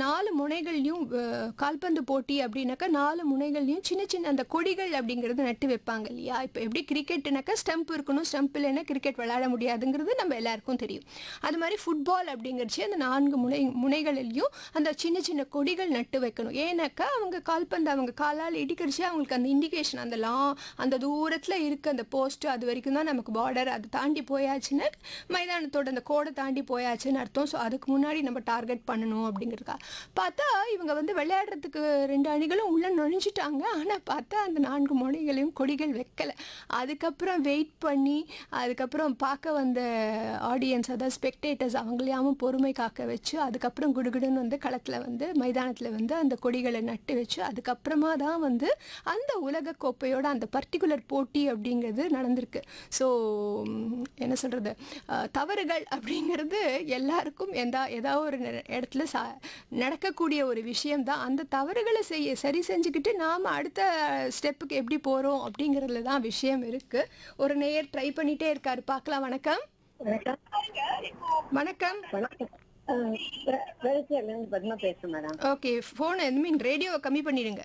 நாலு முனைகள்லையும் அஹ், கால்பந்து போட்டி அப்படின்னாக்கா நாலு முனைகள்லையும் சின்ன சின்ன அந்த கொடிகள் அப்படிங்கிறது நட்டு வைப்பாங்க இல்லையா இப்போ எப்படி கிரிக்கெட்டுனாக்கா ஸ்டம்ப் இருக்கணும் ஸ்டம்ப் இல்லைன்னா கிரிக்கெட் விளையாட முடியாதுங்கிறது நம்ம எல்லாருக்கும் தெரியும் அது மாதிரி ஃபுட்பால் அப்படிங்கிறச்சு அந்த நான்கு முனை முனைகளிலையும் அந்த சின்ன சின்ன கொடிகள் நட்டு வைக்கணும் ஏன்னாக்கா அவங்க கால்பந்து அவங்க காலால் இடிக்கிறச்சு அவங்களுக்கு அந்த இண்டிகேஷன் அந்த லா அந்த தூரத்தில் இருக்க அந்த போஸ்ட் அது வரைக்கும் தான் நமக்கு பார்டர் அது தாண்டி போயாச்சுன்னா மைதானத்தோட அந்த கோடை தாண்டி போயாச்சுன்னு அர்த்தம் ஸோ அதுக்கு முன்னாடி நம்ம டார்கெட் பண்ணணும் அப்படிங்கிறதுக்கா பார்த்தா இவங்க வந்து விளையாடுறதுக்கு ரெண்டு அணிகளும் உள்ளே நுழைஞ்சிட்டாங்க ஆனால் பார்த்தா அந்த நான்கு முனைகளையும் கொடிகள் வைக்கல அதுக்கப்புறம் வெயிட் பண்ணி அதுக்கப்புறம் பார்க்க வந்த ஆடியன்ஸ் அதாவது ஸ்பெக்டேட்டர்ஸ் அவங்களையாவும் பொறுமை காக்க வச்சு அதுக்கப்புறம் குடுகுடுன்னு வந்து களத்தில் வந்து மைதானத்தில் வந்து அந்த கொடிகளை நட்டு வச்சு அதுக்கப்புறமா தான் வந்து அந்த உலக கோப்பையோட அந்த பர்டிகுலர் போட்டி அப்படிங்கிறது நடந்திருக்கு ஸோ என்ன சொல்கிறது தவறுகள் அப்படிங்கிறது எல்லாருக்கும் எந்த ஏதாவது ஒரு நெ- இடத்துல சா நடக்கக்கூடிய ஒரு விஷயம்தான் அந்த தவறுகளை செய்ய சரி செஞ்சுக்கிட்டு நாம் அடுத்த ஸ்டெப்புக்கு எப்படி போகிறோம் அப்படிங்கிறதுல தான் விஷயம் இருக்குது ஒரு நேயர் ட்ரை பண்ணிகிட்டே இருக்காரு பார்க்கலாம் வணக்கம் வணக்கம் வணக்கம் வணக்கம் வெளிச்சேர்ல இருந்து பத்மா பேசுறேன் madam okay phone I mean ரேடியோவை கம்மி பண்ணிடுங்க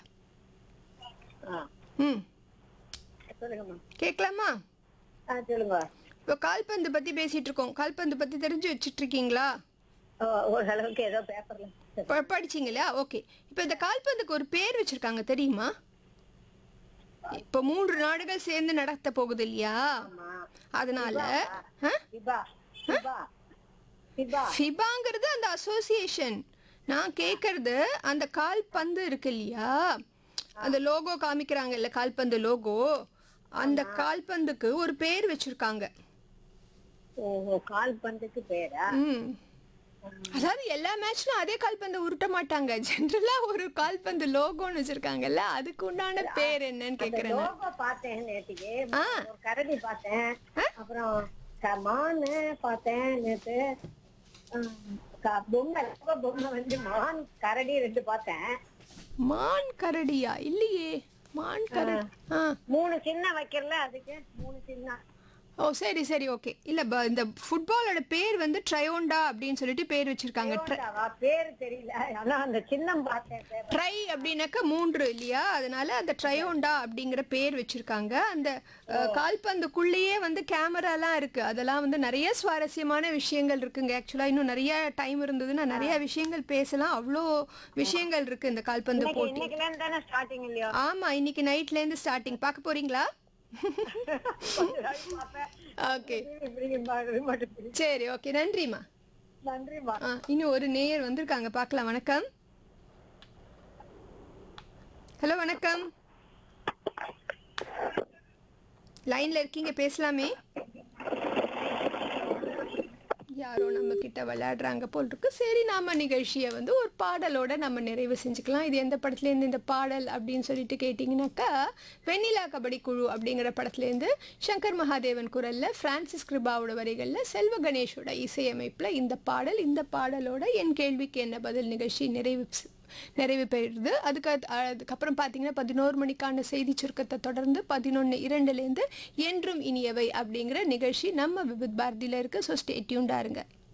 ஆ ம் சொல்லுங்கம்மா கேட்கலாமா ஆ சொல்லுங்க இப்போ கால்பந்து பற்றி பேசிகிட்டு இருக்கோம் கால்பந்து பற்றி தெரிஞ்சு வச்சிட்டு இருக்கீங்களா ஓ, ஓரளவுக்கு ஏதோ பேப்பர்ல ப- படிச்சீங்க இல்லையா ஓகே இப்போ இந்த கால்பந்துக்கு ஒரு பேர் வச்சிருக்காங்க தெரியுமா இப்போ மூன்று நாடுகள் சேர்ந்து நடத்த போகுது இல்லையா ஆமா அதனால ஆ? சிபா சிபா சிபா ஃபிபாங்கிறது அந்த அசோசியேஷன் நான் கேட்கறது அந்த கால்பந்து இருக்கு இல்லையா அந்த லோகோ காமிக்கிறாங்கல்ல கால்பந்து லோகோ அந்த கால்பந்துக்கு ஒரு பேர் வச்சிருக்காங்க ஓ கால்பந்துக்கு பேரா ம் அதாவது எல்லா மேட்ச்லும் அதே கால்பந்தை உருட்ட மாட்டாங்க ஜென்ரலா ஒரு கால்பந்து லோகோன்னு வச்சிருக்காங்கல்ல அதுக்கு உண்டான பேர் என்னன்னு கேக்குறேன் நான். லோகோ பார்த்தேன் நேற்றுக்கு ஆ. ஒரு கரடி பார்த்தேன் அப்புறம் க- மானு பார்த்தேன் நேத்து ஆ, க- பொம்மை logo பொம்மை வந்து மான் கரடி ரெண்டு பார்த்தேன் மான் கரடியா இல்லையே மான் கரடி ஆ மூணு சின்ன வைக்கல அதுக்கு மூணு சின்ன ஓ சரி சரி ஓகே இல்ல ப- இந்த ஃபுட்பாலோட பேர் வந்து ட்ரையோண்டா அப்படின்னு சொல்லிட்டு பேர் வச்சிருக்காங்க ட்ரை- அவ பேரு தெரியல ஆனா அந்த சின்னம் பார்த்தேன் பேப்பர். ட்ரை அப்படின்னாக்கா மூன்று இல்லையா அதனால அந்த ட்ரையோண்டா அப்படிங்கிற பேர் வச்சிருக்காங்க அந்த அஹ், கால்பந்துக்குள்ளேயே வந்து கேமராலாம் இருக்கு அதெல்லாம் வந்து நிறைய சுவாரஸ்யமான விஷயங்கள் இருக்குங்க ஆக்சுவலா இன்னும் நிறைய டைம் இருந்ததுன்னா நிறைய விஷயங்கள் பேசலாம் அவ்வளோ விஷயங்கள் இருக்கு இந்த கால்பந்து இன்னைக்கு போட்டி இன்னைக்குல இருந்து தானே ஸ்டார்டிங் இல்லையா ஆமா இன்னைக்கு நைட்ல இருந்து ஸ்டார்டிங் பார்க்க போறீங்களா கொஞ்ச நாள் பார்ப்பேன். ஓகே இப்படி இது மட்டும் புரியுது. சரி ஓகே நன்றிம்மா நன்றிம்மா ஆ, இன்னும் ஒரு நேயர் வந்திருக்காங்க பார்க்கலாம் வணக்கம் ஹலோ வணக்கம் லைன்ல இருக்கீங்க பேசலாமே யாரோ நம்ம கிட்ட விளையாடுறாங்க போல் இருக்கு சரி நாம நிகழ்ச்சியை வந்து ஒரு பாடலோட நம்ம நிறைவு செஞ்சுக்கலாம் இது எந்த படத்துலேருந்து இந்த பாடல் அப்படின்னு சொல்லிட்டு கேட்டிங்கனாக்கா வெண்ணிலா கபடி குழு அப்படிங்கிற படத்துலேருந்து சங்கர் மகாதேவன் குரல்ல பிரான்சிஸ் கிருபாவோட வரிகளில் செல்வ கணேஷோட இசையமைப்பில் இந்த பாடல் இந்த பாடலோட என் கேள்விக்கு என்ன பதில் நிகழ்ச்சி நிறைவு செ- நிறைவு பெறுது அதுக்கு அத்- அதுக்கப்புறம் பார்த்தீங்கன்னா பதினோரு மணிக்கான செய்தி சுருக்கத்தை தொடர்ந்து பதினொன்று இரண்டுலேருந்து என்றும் இனியவை அப்படிங்கிற நிகழ்ச்சி நம்ம விவித் பாரதியில் இருக்கு ஸோ ஸ்டே டியூண்டாக இருங்க